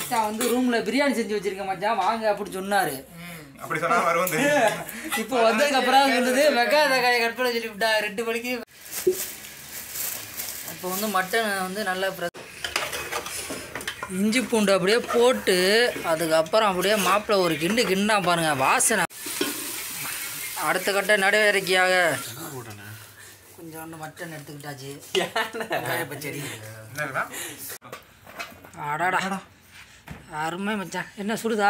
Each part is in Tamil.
மச்சான் வந்து ரூம்ல பிரியாணி செஞ்சு வச்சிருக்கேன் மச்சான் வாங்க அப்படி சொன்னாரு அப்படி சொன்னா வரும் வந்து இப்போ வந்ததுக்கு அப்புறம் சொல்லுது வெங்காய தக்காளி கட் பண்ண சொல்லிவிட்டா ரெண்டு மணிக்கு இப்போ வந்து மட்டன் வந்து நல்லா பிர- இஞ்சி பூண்டு அப்படியே போட்டு அதுக்கப்புறம் அப்படியே மாப்பிள்ளை ஒரு கிண்டு கிண்டா பாருங்க வாசனை அடுத்த கட்ட நடவடிக்கையாக கொஞ்சோண்டு மட்டன் எடுத்துக்கிட்டாச்சு வெங்காய பச்சடி என்னதுடா அடாடா அருமை மச்சான் என்ன சுடுதா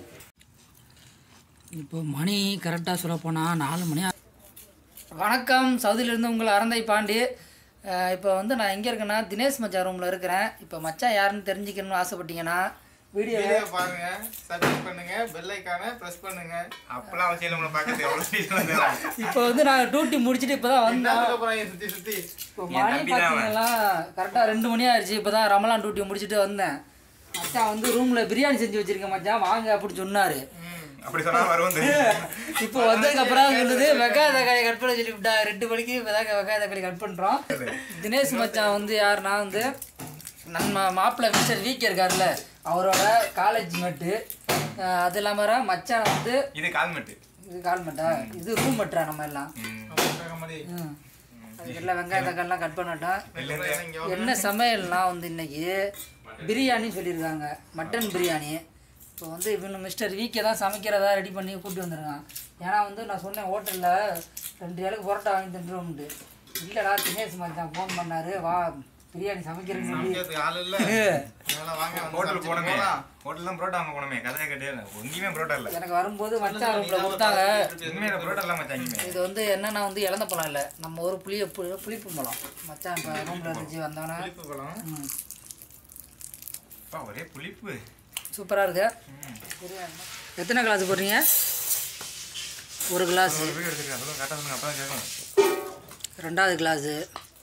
இப்போ மணி கரெக்டாக சொல்ல போனால் நாலு மணி ஆ- வணக்கம் சவுதியிலேருந்து உங்கள் அறந்தை பாண்டி அஹ் இப்போ வந்து நான் எங்கே இருக்கேன்னா தினேஷ் மச்சான் ரூமில் இருக்கிறேன் இப்போ மச்சான் யாருன்னு தெரிஞ்சுக்கணும்னு ஆசைப்பட்டீங்கன்னா வீடியோ வீடியோ பாருங்க சப்ஸ்கிரைப் பண்ணுங்க பெல் ஐக்கானை பிரஸ் பண்ணுங்க அப்பெல்லாம் அவசியம் இல்லை நம்மளை பார்க்கறது எவ்வளோ சீக்கிரம் வந்துடுறான் இப்போ வந்து நாங்கள் டியூட்டி முடிச்சுட்டு இப்போ தான் வந்தோம் என்னத்துக்கு போறாங்க சுத்தி சுத்தி இப்போ என் மணி தம்பி தான் அவன். பார்த்தீங்கன்னா கரெக்டாக ரெண்டு மணி ஆயிடுச்சு இப்போ தான் ரமலான் டியூட்டி முடிச்சுட்டு வந்தேன் மச்சான் வந்து ரூமில் பிரியாணி செஞ்சு வச்சிருக்கேன் மச்சான் வாங்க அப்படி சொன்னார் அப்படி சொன்னா வரும் வந்து இப்போ வந்ததுக்கு அப்புறம் சொல்லுது வெங்காய தக்காளி கட் பண்ண சொல்லிவிட்டா ரெண்டு மணிக்கு இப்போ தான் வெங்காய தக்காளி கட் பண்ணுறோம் தினேஷ் மச்சான் வந்து யாருன்னா வந்து நம்ம மாப்பிள்ளை மிஸ்டர் வீக்கே இருக்கார்ல அவரோட காலேஜ் மேட்டு அது இல்லாமல் மச்சான் வந்து இது கால்மெட்டு இது கால் மட்டா இது ரூம் மட்டா நம்ம எல்லாம் மாதிரி ம் அதுக்கெல்லாம் வெங்காய தக்காளிலாம் கட் பண்ணட்டோம் இங்க என்ன சமையல்னா வந்து இன்னைக்கு பிரியாணி சொல்லியிருக்காங்க மட்டன் பிரியாணி இப்போ வந்து இவனு மிஸ்டர் வீக்கே தான் சமைக்கிறதா ரெடி பண்ணி கூட்டி வந்திருக்கான் ஏன்னா வந்து நான் சொன்னேன் ஹோட்டலில் ரெண்டு ஏழுக்கு புரோட்டா வாங்கி தின்றுவோம்ட்டு இல்லைடா தினேஷ் மச்சான் ஃபோன் பண்ணாரு வா பிரியாணி சமைக்கிறேன்னு சொல்லி சமைக்கிறதுக்கு ஆள் இல்ல அதனால வாங்க வந்து ஹோட்டல் சமைச்சிட்டு போனமே போலாம். ஹோட்டல் தான் புரோட்டா வாங்க போனமே கதையை கேட்டே இல்லை எங்கேயுமே புரோட்டா இல்லை எனக்கு வரும்போது மச்சான் ரூமில் கொடுத்தாங்க உண்மையில புரோட்டா இல்லாம மச்சாங்க இது வந்து என்னன்னா வந்து இழந்த பழம் இல்லை நம்ம ஒரு புளிய பு- புளிப்பு பழம் மச்சான் இப்போ ரூமில் இருந்துச்சு வந்தோன்னே புளிப்பு பழம் ம் அப்பா ஒரே புளிப்பு சூப்பராக இருக்கு எத்தனை கிளாஸ் போடுறீங்க ஒரு கிளாஸ் ஒரு போய் எடுத்துக்கலாம் சொல்லுங்க கரெக்டாக சொல்லுங்க அப்போ தான் கேட்கணும் ரெண்டாவது கிளாஸு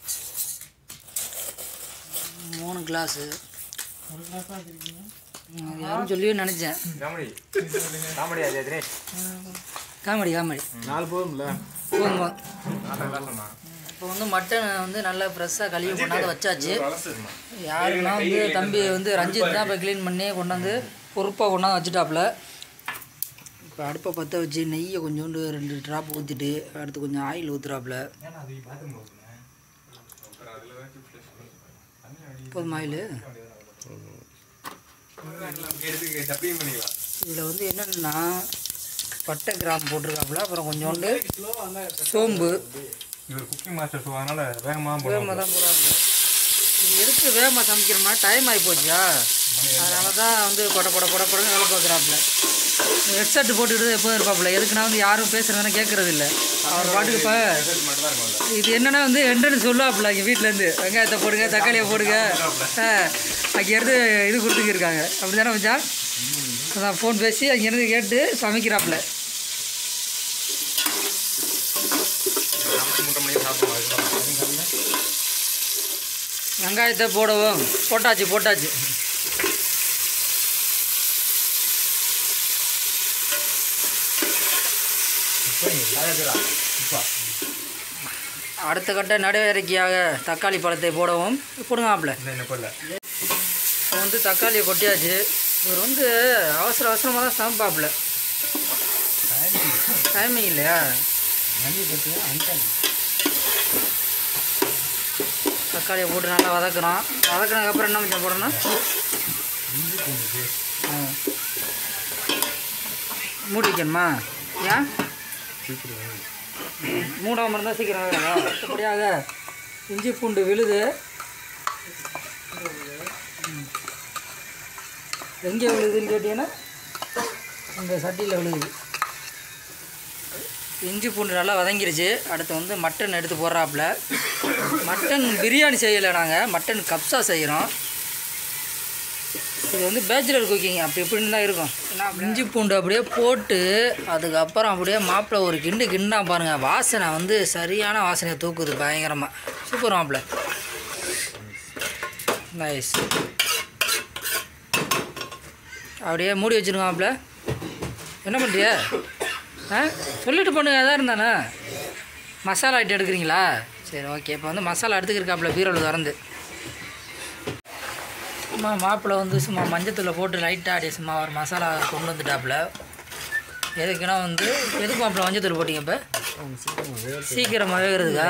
மூணு கிளாஸு ம், யாரும் சொல்லியே நினச்சேன் காமெடி காமெடி அது தினேஷ் காமெடி காமெடி நாலு போதும்ல போதும் போதும். நாலு கிளாஸ் சொன்னான் இப்போ வந்து மட்டன் வந்து நல்லா ஃப்ரெஷ்ஷாக கழுவி கொண்டாந்து வச்சாச்சு வளர்த்துருமா யாருன்னா வந்து தம்பி வந்து ரஞ்சித் தான் இப்போ க்ளீன் பண்ணி கொண்டாந்து பொறுப்பாக கொண்டாந்து வச்சுட்டாப்புல இப்போ அடுப்பை பற்ற வச்சு நெய்யை கொஞ்சோண்டு ரெண்டு ட்ராப் ஊற்றிட்டு அடுத்து கொஞ்சம் ஆயில் ஊற்றுறாப்புல போதும் ஆயில் எடுத்து டப்பிங் பண்ணிக்கலாம் இதில் வந்து என்னென்னா பட்டை கிராம் போட்டிருக்காப்புல அப்புறம் கொஞ்சோண்டு சோம்பு இவர் குக்கிங் மாஸ்டர் ஸோ அதனால வேகமாக வேகமாக தான் போகிறாப்புல இது எதுக்கு வேகமாக சமைக்கிறோம்னா டைம் ஆகி போச்சா அதனால தான் வந்து கொட கொட கொட கொடன்னு வேலை பார்க்குறாப்புல ஹெட்செட் போட்டுக்கிட்டு எப்போதும் இருப்பாப்புல எதுக்குன்னா வந்து யாரும் பேசுகிறதுனா கேட்குறது இல்லை அவர் பாட்டுக்கு இப்போ மட்டும் தான் இருக்கும் இது என்னன்னா வந்து என்ட்ரன்ஸ் சொல்லுவாப்புல இங்கே வீட்டிலேருந்து வெங்காயத்தை போடுங்க தக்காளியை போடுங்க ஆ அங்கேருந்து இது கொடுத்துக்கிருக்காங்க அப்படி தானே மச்சான் அதான் ஃபோன் பேசி அங்கேருந்து கேட்டு சமைக்கிறாப்புல சமைச்சு முட்டை மணிக்கு சாப்பிடுவோம் அதுக்கெல்லாம் வெங்காயத்தை போடவும் போட்டாச்சு போட்டாச்சு அடுத்த கட்ட நடவடிக்கையாக தக்காளி பழத்தை போடவும் போடுங்காப்புல இல்லை என்ன பண்ணல இப்போ வந்து தக்காளியை கொட்டியாச்சு இவர் வந்து அவசர அவசரமாக தான் சமைப்பாப்புல டைமிங் இல்லையா தக்காளியை போட்டு நல்லா வதக்குறோம் வதக்குனதுக்கப்புறம் என்ன மச்சான் போடணும் ஆ. மூடி வைக்கணுமா ஏன் மூடாமல் இருந்தால் சீக்கிரம் வேகலாம் அடுத்தபடியாக இஞ்சி பூண்டு விழுது எங்கே விழுதுன்னு கேட்டீங்கன்னா இந்த சட்டியில் விழுகுது இஞ்சி பூண்டு நல்லா வதங்கிருச்சு அடுத்து வந்து மட்டன் எடுத்து போடுறாப்புல மட்டன் பிரியாணி செய்யலை நாங்கள் மட்டன் கப்ஸா செய்கிறோம் இது வந்து பேச்சுலர் குக்கிங் அப்படி இப்படின்னு தான் இருக்கும் இஞ்சி பூண்டு அப்படியே போட்டு அதுக்கப்புறம் அப்படியே மாப்பிள்ளை ஒரு கிண்டு கிண்டா பாருங்கள் வாசனை வந்து சரியான வாசனையை தூக்குது பயங்கரமாக சூப்பர் மாப்பிள்ளை நைஸ் அப்படியே மூடி வச்சுருங்க மாப்பிள்ளை என்ன பண்ணுறிய ஆ சொல்லிட்டு பண்ணுங்க எதாக இருந்தானே மசாலா ஐட்டம் எடுக்கிறீங்களா சரி ஓகே இப்போ வந்து மசாலா எடுத்துக்கிருக்காப்புல பீரோவில் திறந்து சும்மா மாப்பிள்ளை வந்து சும்மா மஞ்சத்தூளை போட்டு லைட்டாக அப்படியே சும்மா ஒரு மசாலா கொண்டு வந்துட்டாப்புல எதுக்குன்னா வந்து எதுக்கு மாப்பிள்ளை மஞ்சத்தூள் போட்டிங்க இப்போ சீக்கிரமாக வேகிறதுக்கா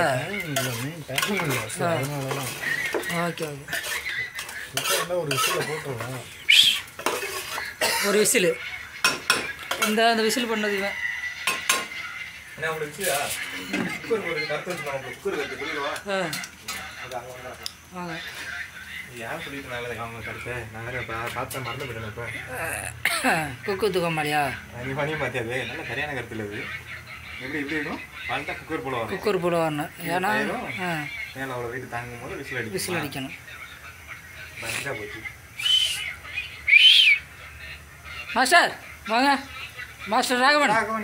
ஓகே ஓகே ஒரு விஷயம் போட்டுருவேன் ஒரு விசில் இந்த அந்த விசில் பண்ணது இவன் என்ன உங்களுக்கு வச்சுதா குக்கர் போடுறது கருத்து வச்சு நம்ம குக்கர் கருத்து சொல்லிடுவா ஆ அது அங்கே வந்தா வாங்க யார் சொல்லிட்டு நல்லது அவங்க கருத்து நான் வேற பா- பார்த்தேன் மறந்து போயிட்டேன் இப்போ குக்கு தூக்கமாடியா நீ பண்ணி மாத்தியாது நல்ல சரியான கருத்து இல்லை இது எப்படி எப்படி இருக்கும் வாழ்ந்தா குக்கர் போல வரும் குக்கர் போட வரணும் ஏன்னா ஆ மேலே அவ்வளோ வெயிட் தாங்கும் போது விசில் அடிக்கும் விசில் அடிக்கணும் பயங்கரா போச்சு மாஸ்டர் வாங்க மாஸ்டர் ராகவன்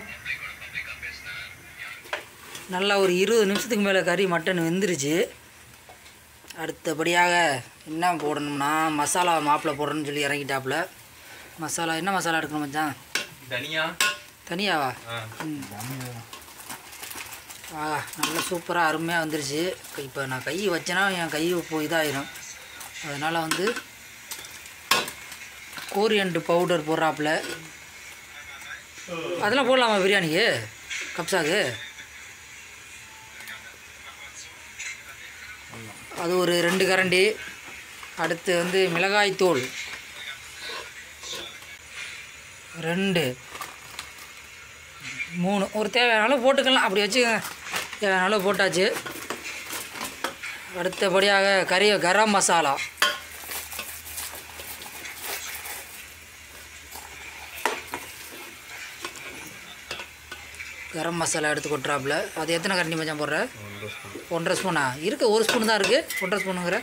நல்லா ஒரு இருபது நிமிஷத்துக்கு மேலே கறி மட்டன் வெந்துருச்சு அடுத்தபடியாக என்ன போடணும்னா மசாலா மாப்பிள்ளை போடணும்னு சொல்லி இறங்கிட்டாப்புல மசாலா என்ன மசாலா எடுக்கணும் மச்சான் தனியா தனியாவா ஆ ம் ஆ நல்லா சூப்பராக அருமையாக வந்துருச்சு இப்போ நான் கை வச்சேன்னா என் கை இப்போ இதாயிரும் அதனால் வந்து கோரியண்டு பவுடர் போடுறாப்புல அதெல்லாம் போடலாமா பிரியாணிக்கு கப்ஸாக்கு அது ஒரு ரெண்டு கரண்டி அடுத்து வந்து மிளகாய்த்தூள் ரெண்டு மூணு ஒரு தேவையான அளவு போட்டுக்கலாம் அப்படி வச்சுக்கோங்க தேவையான அளவு போட்டாச்சு அடுத்தபடியாக கறி கரம் மசாலா கரம் மசாலா எடுத்து கொட்டுறாப்புல அது எத்தனை கரண்டி மச்சான் போடுற ஒன்றரை ஸ்பூனா இருக்கு ஒரு ஸ்பூன் தான் இருக்குது ஒன்றரை ஸ்பூனுங்கிற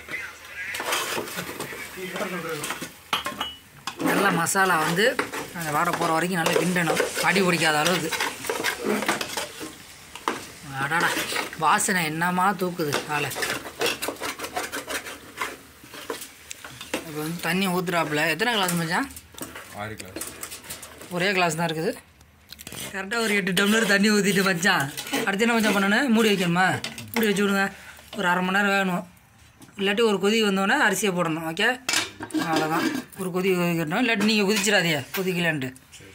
நல்லா மசாலா வந்து அந்த வாட போகிற வரைக்கும் நல்லா கிண்டணும் அடி பிடிக்காத அளவுக்கு அடாடா வாசனை என்னமா தூக்குது ஆளை இப்போ வந்து தண்ணி ஊற்றுறாப்புல எத்தனை கிளாஸ் மச்சான் ஆறு கிளாஸ் ஒரே கிளாஸ் தான் இருக்குது கரெக்டாக ஒரு எட்டு டம்ளர் தண்ணி ஊற்றிட்டு வச்சான் அடுத்து என்ன மச்சான் பண்ணணும் மூடி வைக்கணுமா மூடி வச்சு விடுங்க ஒரு அரை மணி நேரம் வேகணும் இல்லாட்டி ஒரு கொதி வந்தோடனே அரிசியை போடணும் ஓகே அவ்வளோதான் ஒரு கொதி கொதிக்கணும் இல்லாட்டி நீங்கள் குதிச்சிடாதீங்க கொதிக்கலன்ட்டு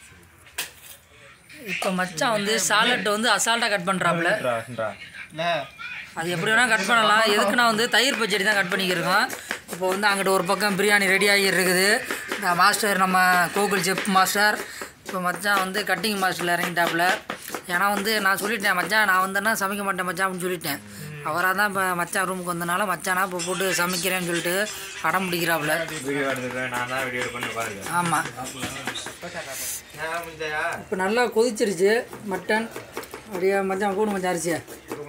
இப்போ மச்சான் வந்து சாலட்டை வந்து அசால்ட்டாக கட் பண்ணுறாப்புல இல்லை அது எப்படி வேணால் கட் பண்ணலாம் எதுக்குன்னா வந்து தயிர் பச்சடி தான் கட் பண்ணிக்கிருக்கோம் இப்போ வந்து அங்கிட்ட ஒரு பக்கம் பிரியாணி ரெடி ஆகி இருக்குது இந்த மாஸ்டர் நம்ம கோகுல் செஃப் மாஸ்டர் இப்போ மச்சான் வந்து கட்டிங் மாஸ்டரில் இறங்கிட்டாப்புல ஏன்னா வந்து நான் சொல்லிட்டேன் மச்சான் நான் வந்தேன்னா சமைக்க மாட்டேன் மச்சான் அப்படின்னு சொல்லிட்டேன் அவராக தான் இப்போ மச்சான் ரூமுக்கு வந்தனால மச்சானா இப்போ போட்டு சமைக்கிறேன்னு சொல்லிட்டு அடம் பிடிக்கிறாப்புல வீடியோ எடுத்துக்கிறேன் நான் தான் வீடியோ பண்ணி பாருங்க ஆமாம் நான் முந்தையா இப்போ நல்லா கொதிச்சிருச்சு மட்டன் அப்படியே மச்சான் கூடு மச்சான் அரிசியை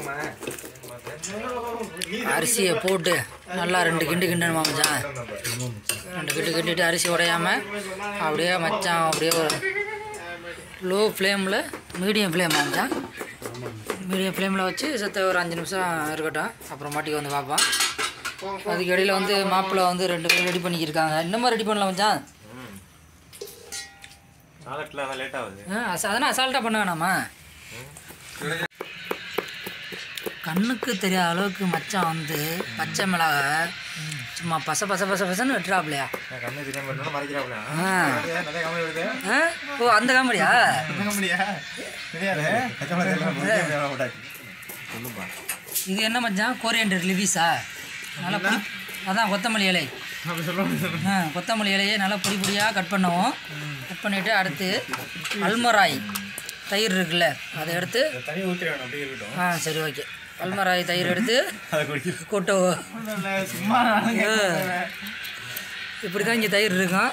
அரிசியை போட்டு நல்லா ரெண்டு கிண்டு கிண்டணுமா மச்சான் ரெண்டு கிண்டு கிண்டிட்டு அரிசி உடையாம அப்படியே மச்சான் அப்படியே ஒரு லோ ஃப்ளேமில் மீடியம் ஃப்ளேம் மச்சான் மீடியம் ஃப்ளேமில் வச்சு செத்த ஒரு அஞ்சு நிமிஷம் இருக்கட்டும் அப்புறமாட்டிக்கு வந்து பார்ப்போம் அதுக்கு இடையில வந்து மாப்பிள்ளை வந்து ரெண்டு பேரும் ரெடி பண்ணிக்கிருக்காங்க இன்னமும் ரெடி பண்ணலாம் மச்சான் சாலட்டில் அதான் லேட் ஆகுது ஆ அச- அதெல்லாம் அசால்ட்டாக பண்ண வேணாமா கண்ணுக்கு தெரியாத அளவுக்கு மச்சான் வந்து பச்சை மிளகாய் சும்மா பச பச பச பசன்னு வெட்டுறாப்லையா நான் கண்ணு தெரியாம இருந்தாலும் மறைக்கிறாப்ல ஆ நிறைய கம்மி வருது ஆ? ஓ அந்த காமெடியா முடியா தெரியாது சொல்லுப்பா இது என்ன மச்சான் கோரியண்டர் லிவிஸா நல்லா பொடி அதான் கொத்தமல்லி இலை ஆ கொத்தமல்லி இலையை நல்லா பொடி பொடியாக கட் பண்ணுவோம் கட் பண்ணிவிட்டு அடுத்து அல்மராய் தயிர் இருக்குல்ல அதை எடுத்து தண்ணி ஊற்றிடுவேன் அப்படியே இருக்கட்டும் ஆ சரி ஓகே அல்மராய் தயிர் எடுத்து அதை குடிக்க கொட்டவோ சும்மா இப்படி தான் இங்கே தயிர் இருக்கும்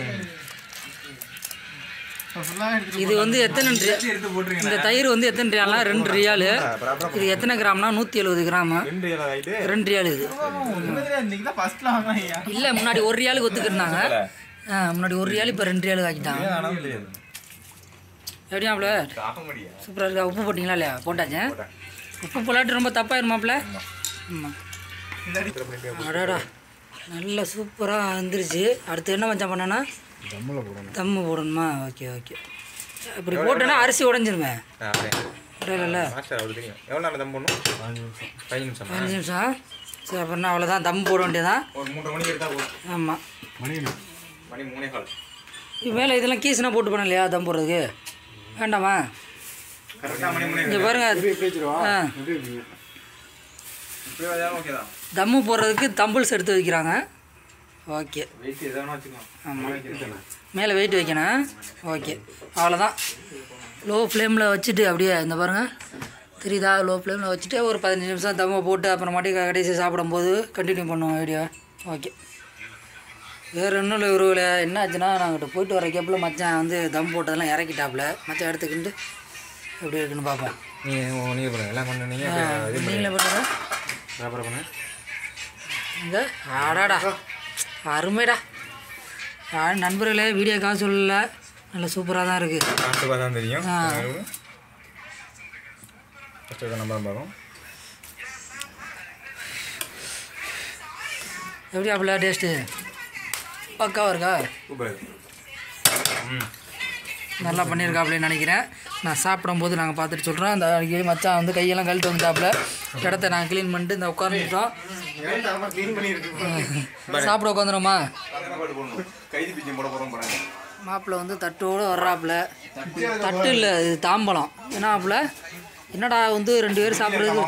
ஃபுல்லாக எடுத்துட்டு இது வந்து எத்தனை ரி- எடுத்து போட்டுருங்க இந்த தயிர் வந்து எத்தனை ரியால்னா ரெண்டு ரியாலு இது எத்தனை கிராம்னா நூற்றி எழுபது கிராமு ரெண்டு ஏழு ஆகிட்டு ரெண்டு ரியால் இது உண்மையிலே இன்னைக்கு தான் ஃபர்ஸ்ட்ல வாங்கினா ஐயா இல்லை முன்னாடி ஒரு ரியாலுக்கு ஒத்துக்கிருந்தாங்க ஆ முன்னாடி ஒரு ரியால் இப்போ ரெண்டு ரியாலுக்கு ஆக்கிட்டாங்க ஆனால் தெரியாது எப்படியாப்ல ஆக முடியா சூப்பராக இருக்கா உப்பு போட்டிங்களா இல்லையா போட்டாச்சே உப்பு போலாட்டு ரொம்ப தப்பாயிருமாப்ல ஆமாம் அடாடா நல்லா சூப்பராக வந்துருச்சு அடுத்து என்ன மச்சான் பண்ணனா தம்மில் போடணும் தம்மு போடணுமா ஓகே ஓகே இப்படி போட்டோன்னா அரிசி உடஞ்சிருமே அப்படியே உடையல மாஸ்டர் அவருக்கு தெரியும் எவ்வளோ நேரம் தம் பண்ணும் அஞ்சு நிமிஷம் பதினஞ்சு நிமிஷம் அஞ்சு நிமிஷம் சரி அப்படின்னா அவ்வளோதான் தம் போட வேண்டியதான் ஒரு மூன்றரை மணிக்கு எடுத்தா போதும் ஆமாம் மணி என்ன? மணி மூணே கால் மேலே இதெல்லாம் கீஸ்னா போட்டு பண்ண இல்லையா தம் போடுறதுக்கு வேண்டாமா கரெக்டாக மணி மூணே இங்கே பாருங்க இப்படி இப்படி வச்சிருவா ஆ இப்படி இப்படி. இப்படி வந்தாலும் ஓகே தான் தம்மு போடுறதுக்கு தம்பிள்ஸ் எடுத்து வைக்கிறாங்க ஓகே வெயிட் எதாவது வச்சுக்கலாம் ஆமாம் மேலே வெயிட் வைக்கணும் ஓகே அவ்வளோதான் லோ ஃப்ளேமில் வச்சுட்டு அப்படியே இந்த பாருங்கள் தெரியுதா லோ ஃப்ளேமில் வச்சுட்டு ஒரு பதினஞ்சு நிமிஷம் தம்மை போட்டு அப்புறமாட்டி கடைசி சாப்பிடும்போது கண்டினியூ பண்ணுவோம் வீடியோ ஓகே வேறு ஒன்றும் இல்லை ஒரு என்ன ஆச்சுன்னா நாங்கிட்ட போயிட்டு வர கேப்பில் மச்சான் வந்து தம் போட்டதெல்லாம் இறக்கிட்டாப்புல மச்சான் எடுத்துக்கிட்டு எப்படி இருக்குன்னு பார்ப்பேன் நீங்கள் நீங்கள் பண்ணுங்க எல்லாம் பண்ண நீங்கள் நீங்களே பண்ணுங்க வியாபாரம் பண்ண இங்கே ஆடாடா அருமைடா ஆ, நண்பர்களே வீடியோக்காக சொல்லல நல்ல சூப்பராக தான் இருக்குது பார்த்து தான் தெரியும் ஆ. ஃபஸ்ட்டு நம்பர் பார்க்கும் எப்படி அப்படில டேஸ்ட்டு பக்காவாக இருக்கா சூப்பர் ம் நல்லா பண்ணியிருக்காப்புலன்னு நினைக்கிறேன் நான் சாப்பிடும்போது நாங்கள் பார்த்துட்டு சொல்கிறோம் அந்த அடிக்கடி மச்சான் வந்து கையெல்லாம் கழட்டு வந்துட்டாப்புல இடத்த நாங்கள் க்ளீன் பண்ணிட்டு இந்த உட்காந்துட்டோம் க்ளீன் பண்ணியிருக்கு சாப்பிட உட்காந்துருமா பாட்டு போடணும் கைது பிச்சை போட போகிறோம் போகிறாங்க மாப்பிள்ளை வந்து தட்டோடு வர்றாப்புல தட்டு இல்லை இது தாம்பலம் என்னாப்புல என்னடா வந்து ரெண்டு பேரும் சாப்பிட்றது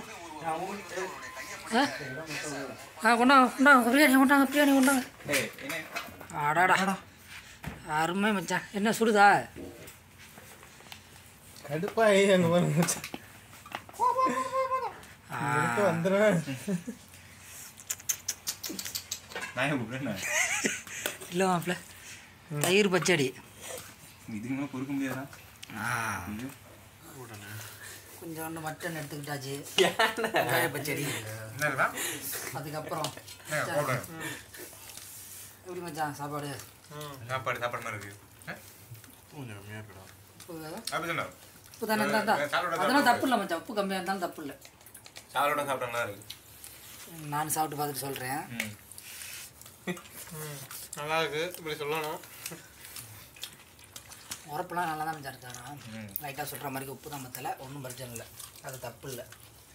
ஆ ஆ கொண்டாங்க கொண்டாங்க பிரியாணி கொண்டாங்க பிரியாணி கொண்டாங்க ஏய் என்ன அடாடா அருமை மச்சான் என்ன சுடுதா கடுப்பாயி அங்கே பாருங்க வந்துடுவேன் நான் ஏன் கூப்பிடுறேன் இல்லை மாப்பிள்ள தயிர் பச்சடி இதுக்கு மேலே பொறுக்க முடியாதா கொஞ்சோண்டு மட்டன் எடுத்துக்கிட்டாச்சு வெங்காய பச்சடி என்ன இருக்கா அதுக்கப்புறம் எப்படி மச்சான் சாப்பாடு சாப்பாடு சாப்பாடு மாதிரி இருக்கு கொஞ்சம் கம்மியாக இருக்கடா உப்பு அப்படி சொன்னா உப்பு தானே தான் தான் சாப்பிட அதெல்லாம் தப்பு இல்லை மச்சான் உப்பு கம்மியாக இருந்தாலும் தப்பு இல்லை சாப்பிட சாப்பிட்றா இருக்கு நான் சாப்பிட்டு பார்த்துட்டு சொல்கிறேன் ம் நல்லா இருக்கு இப்படி சொல்லணும் உரப்புலாம் நல்லா தான் மச்சான் இருக்காரா ம். லைட்டாக சொல்கிற மாதிரி உப்பு தான் மற்றல ஒன்றும் பிரச்சனை இல்லை அது தப்பு இல்லை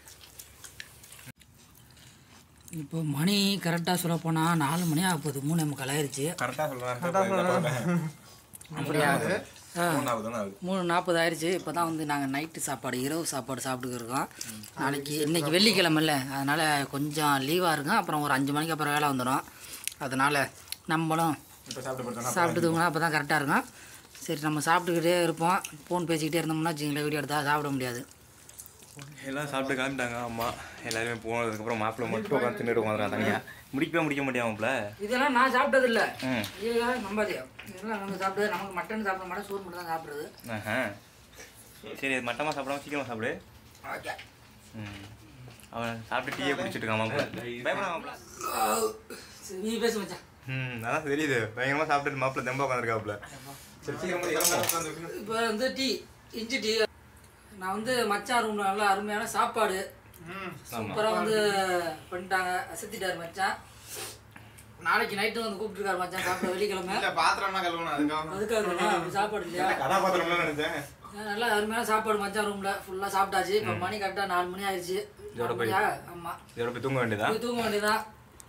இப்போ மணி கரெக்டாக சொல்ல போனால் நாலு மணி ஆக போகுது மூணு முக்கால் ஆயிடுச்சு கரெக்டாக சொல்லுவேன் அப்படியா ஆ மூணாவது தானே ஆகுது மூணு நாற்பது ஆயிடுச்சு இப்போ தான் வந்து நாங்கள் நைட்டு சாப்பாடு இரவு சாப்பாடு சாப்பிட்டுக்கு இருக்கோம் நாளைக்கு இன்னைக்கு வெள்ளிக்கிழமைல அதனால் கொஞ்சம் லீவாக இருக்கும் அப்புறம் ஒரு அஞ்சு மணிக்கு அப்புறம் வேலை வந்துடும் அதனால் நம்மளும் இப்போ சாப்பிட்டு பார்த்தோன்னா சாப்பிட்டு தூங்கினா அப்போ தான் கரெக்டாக இருக்கும் சரி நம்ம சாப்பிட்டுக்கிட்டே இருப்போம் ஃபோன் பேசிக்கிட்டே இருந்தோம்னா வச்சுங்களேன் வீடியோ எடுத்தால் சாப்பிட முடியாது எல்லாம் சாப்பிட்டு கிளம்பிட்டாங்க அம்மா எல்லாருமே போனதுக்கப்புறம் மாப்பிள்ளை மட்டும் உட்காந்து தின்னுட்டு உட்காந்துறான் தனியாக முடிக்கவே முடிக்க மாட்டேன் இதெல்லாம் நான் சாப்பிட்டது இல்லை ம் ஐயோ நம்பாதியா இதெல்லாம் நம்ம சாப்பிட்டது நமக்கு மட்டன் சாப்பிட மாட்டோம் சோறு மட்டும் தான் சாப்பிட்றது ஆஹா சரி அது மட்டமாக சாப்பிடாம சீக்கிரமாக சாப்பிடு ஓகே ம் அவன் சாப்பிட்டு டீயே குடிச்சிட்டு இருக்கான் மாப்பிள்ள பயப்படாம மாப்பிள்ள சரி நீ பேச மச்சான் ம் அதான் தெரியுது பயங்கரமாக சாப்பிட்டுட்டு மாப்பிள்ள தெம்பா உட்காந்துருக்காப்புல சரி சீக்கிரமா கிளம்புவோம். இப்போ வந்து டீ இஞ்சி டீ நான் வந்து மச்சான் ரூம்ல நல்லா அருமையான சாப்பாடு சூப்பராக வந்து பண்ணிட்டாங்க அசத்திட்டாரு மச்சான் நாளைக்கு நைட்டு வந்து கூப்பிட்டுருக்காரு மச்சான் சாப்பிட வெள்ளிக்கிழமை இல்லை பாத்திரம்னா கழுவணும் அதுக்காக அதுக்காக தான் அப்படி சாப்பாடு இல்லையா கதாபாத்திரம்லாம் நினைச்சேன் நல்லா அருமையான சாப்பாடு மச்சான் ரூம்ல ஃபுல்லாக சாப்பிட்டாச்சு இப்போ மணி கரெக்டாக நாலு மணி ஆயிடுச்சு இதோட போய். ஆமாம் இதோட போய் தூங்க வேண்டியதா போய் தூங்க வேண்டியதான்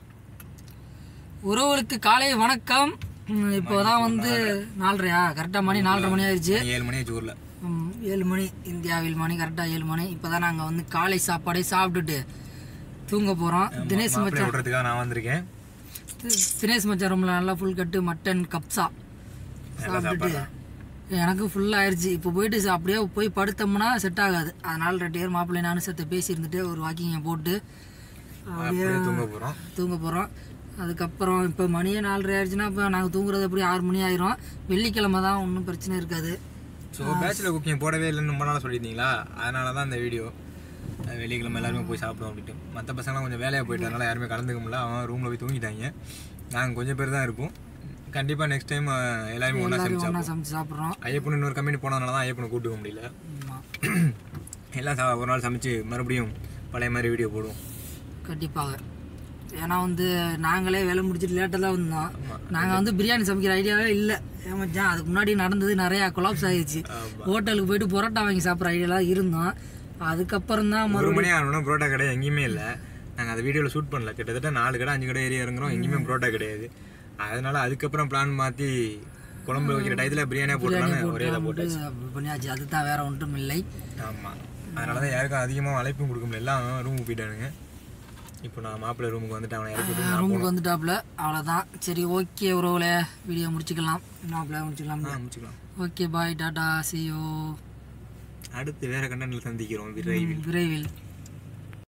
உறவுகளுக்கு காலை வணக்கம் ம், இப்போதான் வந்து நாலரையா கரெக்டாக மணி நாலரை மணி ஆயிடுச்சு ஏழு மணி ஆச்சு ஊரில் ம், ஏழு மணி இந்தியாவில் மணி கரெக்டாக ஏழு மணி இப்போ தான் நாங்கள் வந்து காலை சாப்பாடே சாப்பிட்டுட்டு தூங்க போகிறோம் தினேஷ் மச்சான் விடுறதுக்காக நான் வந்திருக்கேன் தி- தினேஷ் மச்சான் ரூமில் நல்லா ஃபுல் கட்டு மட்டன் கப்ஸா சாப்பிட்டுட்டு எனக்கு ஃபுல் ஆயிடுச்சு இப்போ போயிட்டு சா- அப்படியே போய் படுத்தோம்னா செட் ஆகாது அதனால ரெண்டு பேர் மாப்பிள்ளை நானும் சேர்த்து பேசி இருந்துட்டு ஒரு வாக்கிங்கை போட்டு அப்படியே தூங்க போகிறோம் தூங்க போகிறோம் அதுக்கப்புறம் இப்போ மணியே நாலரை ஆயிடுச்சுன்னா இப்போ நாங்கள் தூங்குறது எப்படி ஆறு மணி ஆயிரும் வெள்ளிக்கிழமை தான் ஒன்றும் பிரச்சனை இருக்காது ஸோ பேச்சுலர் குக்கிங் போடவே இல்லைன்னு ரொம்ப நாளாக சொல்லியிருந்தீங்களா அதனால தான் இந்த வீடியோ வெள்ளிக்கிழமை எல்லாருமே போய் சாப்பிடுவோம் அப்படின்ட்டு மற்ற பசங்களாம் கொஞ்சம் வேலையாக போயிட்டதுனால யாருமே கலந்துக்க முடியல அவன் ரூமில் போய் தூங்கிட்டாங்க நாங்கள் கொஞ்சம் பேர் தான் இருப்போம் கண்டிப்பாக நெக்ஸ்ட் டைம் எல்லாருமே ஒன்றா எல்லாரும் சமைச்சு ஒன்றா சாப்பிடுவோம் சமைச்சு சாப்பிட்றோம் ஐயப்பன் இன்னொரு கம்பெனி போனதுனால தான் ஐயப்பனை கூட்டுக்க முடியல ஆமாம் எல்லாம் சா- ஒரு நாள் சமைச்சு மறுபடியும் பழைய மாதிரி வீடியோ போடுவோம் கண்டிப்பாக ஏன்னா வந்து நாங்களே வேலை முடிச்சுட்டு லேட்டாக தான் வந்தோம் நாங்கள் வந்து பிரியாணி சமைக்கிற ஐடியாவே இல்லை ஏமாச்சான் அதுக்கு முன்னாடி நடந்தது நிறையா கொலாப்ஸ் ஆகிடுச்சு ஹோட்டலுக்கு போயிட்டு பரோட்டா வாங்கி சாப்பிட்ற ஐடியாலாம் இருந்தோம் அதுக்கப்புறம் தான் ஒரு மறுபடியும் மணி ஆகணும்னா புரோட்டா கடை எங்கேயுமே இல்லை நாங்கள் நாங்கள் அந்த வீடியோவில் ஷூட் பண்ணல கிட்டத்தட்ட நாலு கடை அஞ்சு கடை ஏறி இறங்குறோம் எங்கேயுமே புரோட்டா கிடையாது அதனால அதுக்கப்புறம் பிளான் மாற்றி குழம்பு வைக்கிற டயத்தில் பிரியாணியாக போட்டுலான்னு ஒரே இதை போட்டு அப்படி பண்ணியாச்சு அதுதான் வேற ஒன்றும் இல்லை ஆமாம் அதனால தான் யாருக்கும் அதிகமாக அழைப்பும் கொடுக்க முடியல எல்லாம் ரூமுக்கு போயிட்டானுங்க இப்போ நான் மாப்பிள்ளை ரூமுக்கு வந்துட்டு அவனை இறக்கி விட்டு நான் ரூமுக்கு வந்துட்டாப்புல அவ்வளோதான் சரி ஓகே உறவுல வீடியோ முடிச்சுக்கலாம் என்ன முடிச்சுக்கலாம் போனா முடிச்சுக்கலாம் ஓகே பாய் டாடா சியோ அடுத்து வேற கண்டென்ட்ல சந்திக்கிறோம் விரைவில் விரைவில்